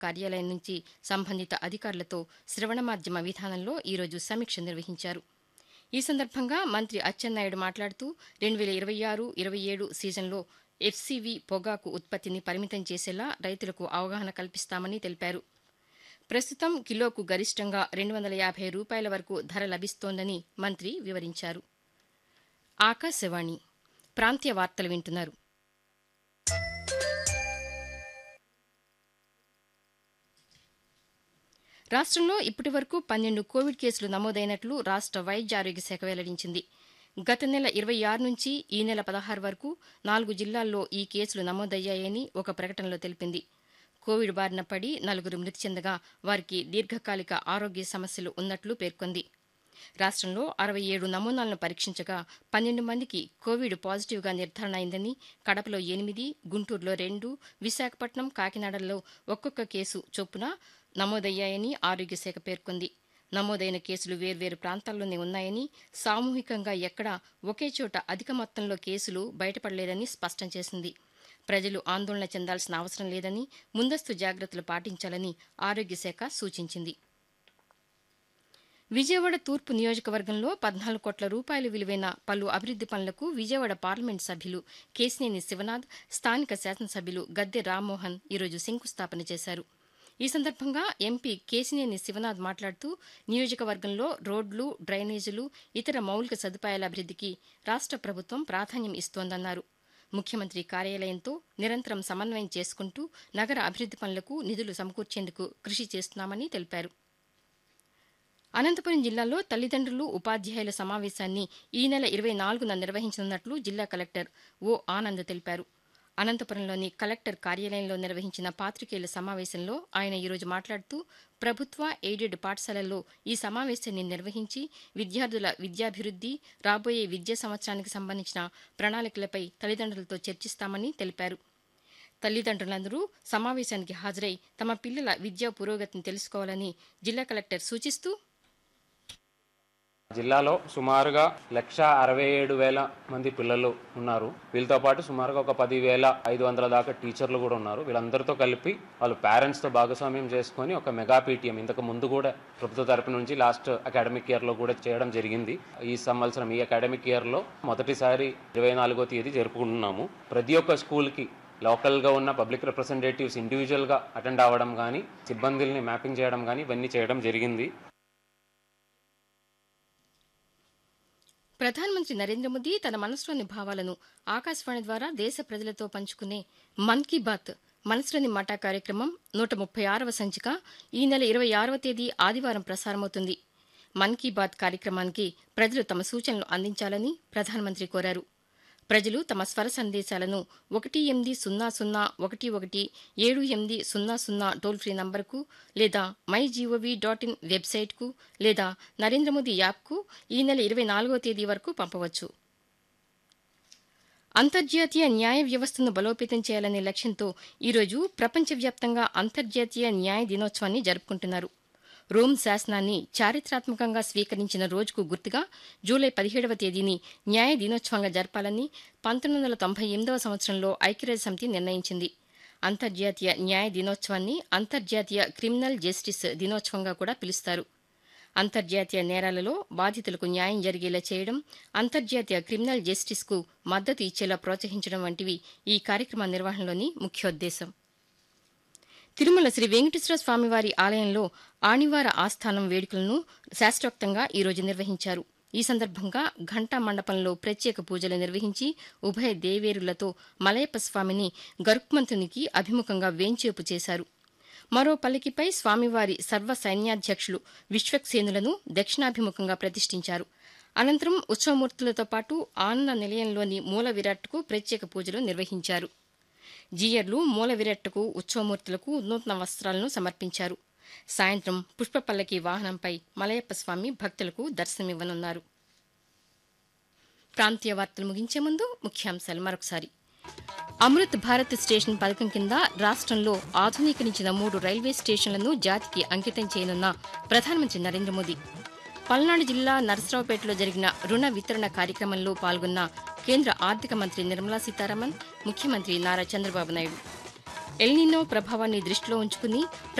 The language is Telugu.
కార్యాలయం నుంచి సంబంధిత అధికారులతో శ్రవణ మాధ్యమ విధానంలో ఈరోజు సమీక్ష నిర్వహించారు ఈ సందర్భంగా మంత్రి అచ్చెన్నాయుడు మాట్లాడుతూ రెండు వేల ఇరవై ఆరు ఇరవై ఏడు సీజన్లో ఎఫ్సీవీ పొగాకు ఉత్పత్తిని పరిమితం చేసేలా రైతులకు అవగాహన కల్పిస్తామని తెలిపారు ప్రస్తుతం కిలోకు గరిష్టంగా రెండు వందల యాభై రూపాయల వరకు ధర లభిస్తోందని మంత్రి వివరించారు ఆకాశవాణి ప్రాంతీయ వార్తలు వింటున్నారు రాష్ట్రంలో ఇప్పటి వరకు పన్నెండు కోవిడ్ కేసులు నమోదైనట్లు రాష్ట్ర వైద్య ఆరోగ్య శాఖ వెల్లడించింది గత నెల ఇరవై ఆరు నుంచి ఈ నెల పదహారు వరకు నాలుగు జిల్లాల్లో ఈ కేసులు నమోదయ్యాయని ఒక ప్రకటనలో తెలిపింది కోవిడ్ బారిన పడి నలుగురు మృతి చెందగా వారికి దీర్ఘకాలిక ఆరోగ్య సమస్యలు ఉన్నట్లు పేర్కొంది రాష్ట్రంలో అరవై ఏడు నమూనాలను పరీక్షించగా పన్నెండు మందికి కోవిడ్ పాజిటివ్గా నిర్ధారణ అయిందని కడపలో ఎనిమిది గుంటూరులో రెండు విశాఖపట్నం కాకినాడలో ఒక్కొక్క కేసు చొప్పున నమోదయ్యాయని ఆరోగ్య శాఖ పేర్కొంది నమోదైన కేసులు వేర్వేరు ప్రాంతాల్లోనే ఉన్నాయని సామూహికంగా ఎక్కడా ఒకే చోట అధిక మొత్తంలో కేసులు బయటపడలేదని స్పష్టం చేసింది ప్రజలు ఆందోళన చెందాల్సిన అవసరం లేదని ముందస్తు జాగ్రత్తలు పాటించాలని ఆరోగ్య శాఖ సూచించింది విజయవాడ తూర్పు నియోజకవర్గంలో పద్నాలుగు కోట్ల రూపాయలు విలువైన పలు అభివృద్ది పనులకు విజయవాడ పార్లమెంట్ సభ్యులు కేసినేని శివనాథ్ స్థానిక శాసనసభ్యులు గద్దె రామ్మోహన్ ఈరోజు శంకుస్థాపన చేశారు ఈ సందర్భంగా ఎంపీ కేసినేని శివనాథ్ మాట్లాడుతూ నియోజకవర్గంలో రోడ్లు డ్రైనేజీలు ఇతర మౌలిక సదుపాయాల అభివృద్దికి రాష్ట ప్రభుత్వం ప్రాధాన్యం ఇస్తోందన్నారు ముఖ్యమంత్రి కార్యాలయంతో నిరంతరం సమన్వయం చేసుకుంటూ నగర అభివృద్ది పనులకు నిధులు సమకూర్చేందుకు కృషి చేస్తున్నామని తెలిపారు అనంతపురం జిల్లాలో తల్లిదండ్రులు ఉపాధ్యాయుల సమావేశాన్ని ఈ నెల ఇరవై నాలుగున నిర్వహించనున్నట్లు జిల్లా కలెక్టర్ ఓ ఆనంద్ తెలిపారు అనంతపురంలోని కలెక్టర్ కార్యాలయంలో నిర్వహించిన పాతికేయుల సమావేశంలో ఆయన ఈరోజు మాట్లాడుతూ ప్రభుత్వ ఎయిడెడ్ పాఠశాలల్లో ఈ సమావేశాన్ని నిర్వహించి విద్యార్థుల విద్యాభివృద్ది రాబోయే విద్యా సంవత్సరానికి సంబంధించిన ప్రణాళికలపై తల్లిదండ్రులతో చర్చిస్తామని తెలిపారు తల్లిదండ్రులందరూ సమావేశానికి హాజరై తమ పిల్లల విద్యా పురోగతిని తెలుసుకోవాలని జిల్లా కలెక్టర్ సూచిస్తూ జిల్లాలో సుమారుగా లక్ష అరవై ఏడు వేల మంది పిల్లలు ఉన్నారు వీళ్ళతో పాటు సుమారుగా ఒక పది వేల ఐదు వందల దాకా టీచర్లు కూడా ఉన్నారు వీళ్ళందరితో కలిపి వాళ్ళు పేరెంట్స్తో భాగస్వామ్యం చేసుకొని ఒక మెగా పీటీఎం ఇంతకు ముందు కూడా ప్రభుత్వ తరపు నుంచి లాస్ట్ అకాడమిక్ ఇయర్లో కూడా చేయడం జరిగింది ఈ సంవత్సరం ఈ అకాడమిక్ ఇయర్లో మొదటిసారి ఇరవై నాలుగో తేదీ జరుపుకుంటున్నాము ప్రతి ఒక్క స్కూల్కి లోకల్గా ఉన్న పబ్లిక్ రిప్రజెంటేటివ్స్ ఇండివిజువల్గా అటెండ్ అవ్వడం కానీ సిబ్బందుల్ని మ్యాపింగ్ చేయడం కానీ ఇవన్నీ చేయడం జరిగింది ప్రధానమంత్రి నరేంద్ర మోదీ తన మనసులోని భావాలను ఆకాశవాణి ద్వారా దేశ ప్రజలతో పంచుకునే మన్ కీ బాత్ మనసులోని మాట కార్యక్రమం నూట ముప్పై ఆరవ సంచిక ఈ నెల ఇరవై ఆరవ తేదీ ఆదివారం ప్రసారమవుతుంది మన్ కీ బాత్ కార్యక్రమానికి ప్రజలు తమ సూచనలు అందించాలని ప్రధానమంత్రి కోరారు ప్రజలు తమ స్వర సందేశాలను ఒకటి ఎనిమిది సున్నా సున్నా ఒకటి ఒకటి ఏడు ఎనిమిది సున్నా సున్నా టోల్ ఫ్రీ నంబర్కు లేదా మై జీఓవీ డాట్ ఇన్ వెబ్సైట్కు లేదా నరేంద్ర మోదీ యాప్కు ఈ నెల ఇరవై నాలుగో తేదీ వరకు పంపవచ్చు అంతర్జాతీయ న్యాయ వ్యవస్థను బలోపేతం చేయాలనే లక్ష్యంతో ఈరోజు ప్రపంచవ్యాప్తంగా అంతర్జాతీయ న్యాయ దినోత్సవాన్ని జరుపుకుంటున్నారు రోమ్ శాసనాన్ని చారిత్రాత్మకంగా స్వీకరించిన రోజుకు గుర్తుగా జూలై పదిహేడవ తేదీని న్యాయ దినోత్సవంగా జరపాలని పంతొమ్మిది వందల తొంభై ఎనిమిదవ సంవత్సరంలో ఐక్యరాజ్య సమితి నిర్ణయించింది అంతర్జాతీయ న్యాయ దినోత్సవాన్ని అంతర్జాతీయ క్రిమినల్ జస్టిస్ దినోత్సవంగా కూడా పిలుస్తారు అంతర్జాతీయ నేరాలలో బాధితులకు న్యాయం జరిగేలా చేయడం అంతర్జాతీయ క్రిమినల్ జస్టిస్కు మద్దతు ఇచ్చేలా ప్రోత్సహించడం వంటివి ఈ కార్యక్రమ నిర్వహణలోని ముఖ్యోద్దేశం తిరుమల శ్రీ వెంకటేశ్వర స్వామివారి ఆలయంలో ఆణివార ఆస్థానం వేడుకలను శాస్త్రోక్తంగా ఈరోజు నిర్వహించారు ఈ సందర్భంగా ఘంటా మండపంలో ప్రత్యేక పూజలు నిర్వహించి ఉభయ దేవేరులతో మలయప్ప స్వామిని గరుక్మంతునికి అభిముఖంగా వేంచేపు చేశారు మరో పల్లకిపై స్వామివారి సర్వ సైన్యాధ్యక్షులు విశ్వక్సేనులను దక్షిణాభిముఖంగా ప్రతిష్ఠించారు అనంతరం ఉత్సవమూర్తులతో పాటు ఆనంద నిలయంలోని మూల విరాట్కు ప్రత్యేక పూజలు నిర్వహించారు జీయర్లు మూల విరట్టుకు ఉత్సవమూర్తులకు నూతన వస్త్రాలను సమర్పించారు సాయంత్రం పుష్పపల్లకి వాహనంపై మలయప్ప స్వామి భక్తులకు దర్శనమివ్వనున్నారు ప్రాంతీయ వార్తలు ముగించే ముందు ముఖ్యాంశాలు మరొకసారి అమృత్ భారత్ స్టేషన్ పథకం కింద రాష్ట్రంలో ఆధునీకరించిన మూడు రైల్వే స్టేషన్లను జాతికి అంకితం చేయనున్న ప్రధానమంత్రి నరేంద్ర మోదీ పల్నాడు జిల్లా నరసరావుపేటలో జరిగిన రుణ వితరణ కార్యక్రమంలో పాల్గొన్న కేంద్ర ఆర్థిక మంత్రి నిర్మలా సీతారామన్ ముఖ్యమంత్రి నారా చంద్రబాబు నాయుడు ఎల్నినో ప్రభావాన్ని దృష్టిలో ఉంచుకుని